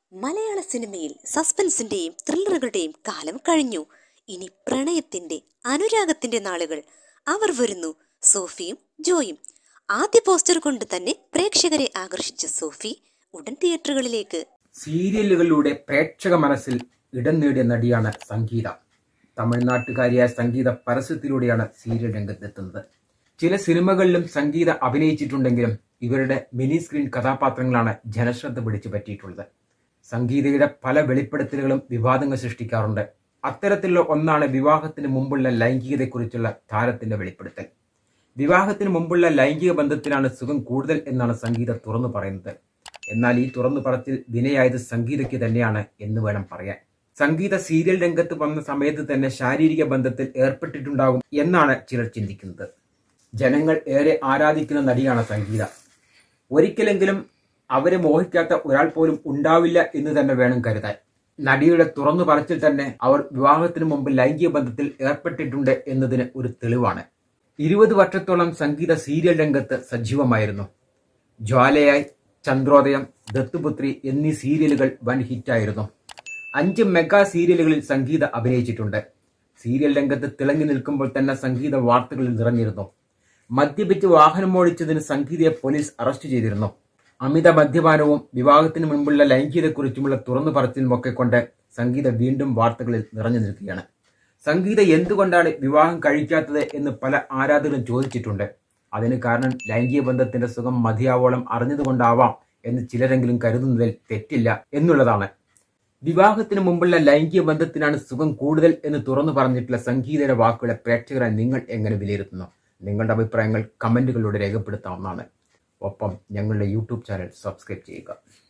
മലയാള സിനിമയിൽ സസ്പെൻസിന്റെയും ത്രില്ലറുകളുടെയും കാലം കഴിഞ്ഞു ഇനി പ്രണയത്തിന്റെ അനുരാഗത്തിന്റെ നാളുകൾ അവർ വരുന്നു സോഫിയും ജോയും ആദ്യ പോസ്റ്റർ കൊണ്ട് തന്നെ പ്രേക്ഷകരെ ആകർഷിച്ച സോഫി ഉടൻ തിയേറ്ററുകളിലേക്ക് സീരിയലുകളിലൂടെ പ്രേക്ഷക മനസ്സിൽ ഇടം നേടിയ നടിയാണ് സംഗീത തമിഴ്നാട്ടുകാരിയായ സംഗീത പരസ്യത്തിലൂടെയാണ് സീരിയൽ രംഗത്തെത്തുന്നത് ചില സിനിമകളിലും സംഗീത അഭിനയിച്ചിട്ടുണ്ടെങ്കിലും ഇവരുടെ മിനി സ്ക്രീൻ കഥാപാത്രങ്ങളാണ് ജനശ്രദ്ധ പിടിച്ചു പറ്റിയിട്ടുള്ളത് സംഗീതയുടെ പല വെളിപ്പെടുത്തലുകളും വിവാദങ്ങൾ സൃഷ്ടിക്കാറുണ്ട് അത്തരത്തിലുള്ള ഒന്നാണ് വിവാഹത്തിന് മുമ്പുള്ള ലൈംഗികതയെക്കുറിച്ചുള്ള താരത്തിന്റെ വെളിപ്പെടുത്തൽ വിവാഹത്തിന് മുമ്പുള്ള ലൈംഗിക ബന്ധത്തിലാണ് സുഖം കൂടുതൽ എന്നാണ് സംഗീത തുറന്നു പറയുന്നത് എന്നാൽ ഈ തുറന്നു പറച്ചിൽ വിനയായത് സംഗീതയ്ക്ക് തന്നെയാണ് എന്ന് വേണം പറയാൻ സംഗീത സീരിയൽ രംഗത്ത് വന്ന സമയത്ത് തന്നെ ശാരീരിക ബന്ധത്തിൽ ഏർപ്പെട്ടിട്ടുണ്ടാകും എന്നാണ് ചിലർ ചിന്തിക്കുന്നത് ജനങ്ങൾ ഏറെ ആരാധിക്കുന്ന നടിയാണ് സംഗീത ഒരിക്കലെങ്കിലും അവരെ മോഹിക്കാത്ത ഒരാൾ പോലും ഉണ്ടാവില്ല എന്ന് തന്നെ വേണം കരുതാൻ നടിയുടെ തുറന്നു പറച്ചിൽ തന്നെ അവർ വിവാഹത്തിന് മുമ്പ് ലൈംഗിക ബന്ധത്തിൽ ഏർപ്പെട്ടിട്ടുണ്ട് എന്നതിന് ഒരു തെളിവാണ് ഇരുപത് വർഷത്തോളം സംഗീത സീരിയൽ രംഗത്ത് സജീവമായിരുന്നു ജ്വാലയായി ചന്ദ്രോദയം ദത്തുപുത്രി എന്നീ സീരിയലുകൾ വൻ ഹിറ്റായിരുന്നു അഞ്ച് മെഗാ സീരിയലുകളിൽ സംഗീത അഭിനയിച്ചിട്ടുണ്ട് സീരിയൽ രംഗത്ത് തിളങ്ങി നിൽക്കുമ്പോൾ തന്നെ സംഗീത വാർത്തകളിൽ നിറഞ്ഞിരുന്നു മദ്യപിച്ച് വാഹനമോടിച്ചതിന് സംഗീതയെ പോലീസ് അറസ്റ്റ് ചെയ്തിരുന്നു അമിത മദ്യപാനവും വിവാഹത്തിന് മുൻപുള്ള ലൈംഗികതയെക്കുറിച്ചുമുള്ള തുറന്നു പറച്ചിലുമൊക്കെ കൊണ്ട് സംഗീത വീണ്ടും വാർത്തകളിൽ നിറഞ്ഞു നിൽക്കുകയാണ് സംഗീത എന്തുകൊണ്ടാണ് വിവാഹം കഴിക്കാത്തത് എന്ന് പല ആരാധകരും ചോദിച്ചിട്ടുണ്ട് അതിന് കാരണം ലൈംഗിക ബന്ധത്തിന്റെ സുഖം മതിയാവോളം അറിഞ്ഞതുകൊണ്ടാവാം എന്ന് ചിലരെങ്കിലും കരുതുന്നതിൽ തെറ്റില്ല എന്നുള്ളതാണ് വിവാഹത്തിന് മുമ്പുള്ള ലൈംഗിക ബന്ധത്തിനാണ് സുഖം കൂടുതൽ എന്ന് തുറന്നു പറഞ്ഞിട്ടുള്ള സംഗീതയുടെ വാക്കുകളെ പ്രേക്ഷകരായി നിങ്ങൾ എങ്ങനെ വിലയിരുത്തുന്നു നിങ്ങളുടെ അഭിപ്രായങ്ങൾ കമന്റുകളിലൂടെ രേഖപ്പെടുത്താവുന്നതാണ് ഒപ്പം ഞങ്ങളുടെ യൂട്യൂബ് ചാനൽ സബ്സ്ക്രൈബ് ചെയ്യുക